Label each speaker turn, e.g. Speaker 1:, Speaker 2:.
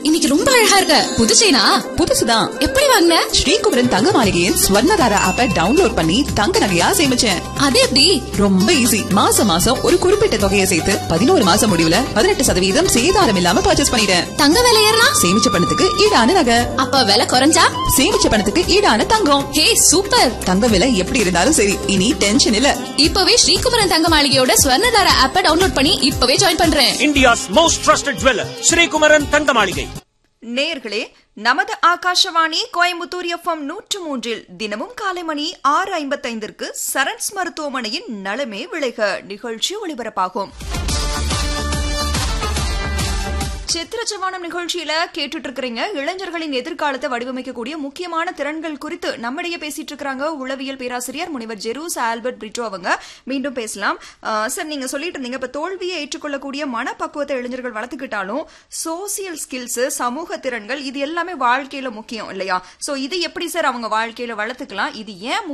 Speaker 1: இன்னைக்கு ரொம்ப அழகா இருக்க புது செயினா
Speaker 2: புதுசுதான்
Speaker 1: எப்படி வாங்கின
Speaker 2: ஸ்ரீகுமரன் தங்க மாளிகையின் ஸ்வர்ணதாரா ஆப்பை டவுன்லோட் பண்ணி தங்க நகையா சேமிச்சேன்
Speaker 1: அது எப்படி
Speaker 2: ரொம்ப ஈஸி மாசம் மாசம் ஒரு குறிப்பிட்ட தொகையை சேர்த்து பதினோரு மாசம் முடிவுல பதினெட்டு சதவீதம் சேதாரம் இல்லாம பர்ச்சேஸ் பண்ணிட்டேன்
Speaker 1: தங்க விலை ஏறினா
Speaker 2: சேமிச்ச பணத்துக்கு ஈடான நகை
Speaker 1: அப்ப விலை குறைஞ்சா
Speaker 2: சேமிச்ச பணத்துக்கு ஈடான தங்கம்
Speaker 1: ஹே சூப்பர்
Speaker 2: தங்க விலை எப்படி இருந்தாலும் சரி இனி டென்ஷன் இல்ல
Speaker 1: இப்பவே ஸ்ரீகுமரன் தங்க மாளிகையோட ஸ்வர்ணதார ஆப்ப டவுன்லோட் பண்ணி இப்பவே ஜாயின் பண்றேன்
Speaker 3: India's most trusted jeweler, Sri Kumaran Thangamaligai.
Speaker 4: நேர்களே நமது ஆகாஷவாணி கோயம்புத்தூர் எஃப்எம் நூற்று மூன்றில் தினமும் காலை மணி ஆறு ஐம்பத்தைந்திற்கு சரண்ஸ் மருத்துவமனையின் நலமே விளைக நிகழ்ச்சி ஒளிபரப்பாகும் சித்திரச்சவானம் நிகழ்ச்சியில கேட்டுட்டு இருக்கிறீங்க இளைஞர்களின் எதிர்காலத்தை வடிவமைக்கக்கூடிய முக்கியமான திறன்கள் குறித்து நம்மிடையே பேசிட்டு இருக்கிறாங்க உளவியல் பேராசிரியர் முனைவர் ஜெரூஸ் ஆல்பர்ட் பிரிட்டோ அவங்க மீண்டும் பேசலாம் அஹ், சார் நீங்க சொல்லிட்டு இருந்தீங்க இப்ப தோல்வியை ஏற்றுக்கொள்ளக்கூடிய மனப்பக்குவத்தை இளைஞர்கள் வளர்த்துக்கிட்டாலும் சோசியல் ஸ்கில்ஸ் சமூக திறன்கள் இது எல்லாமே வாழ்க்கையில முக்கியம் இல்லையா சோ இது எப்படி சார் அவங்க வாழ்க்கையில வளர்த்துக்கலாம் இது ஏன்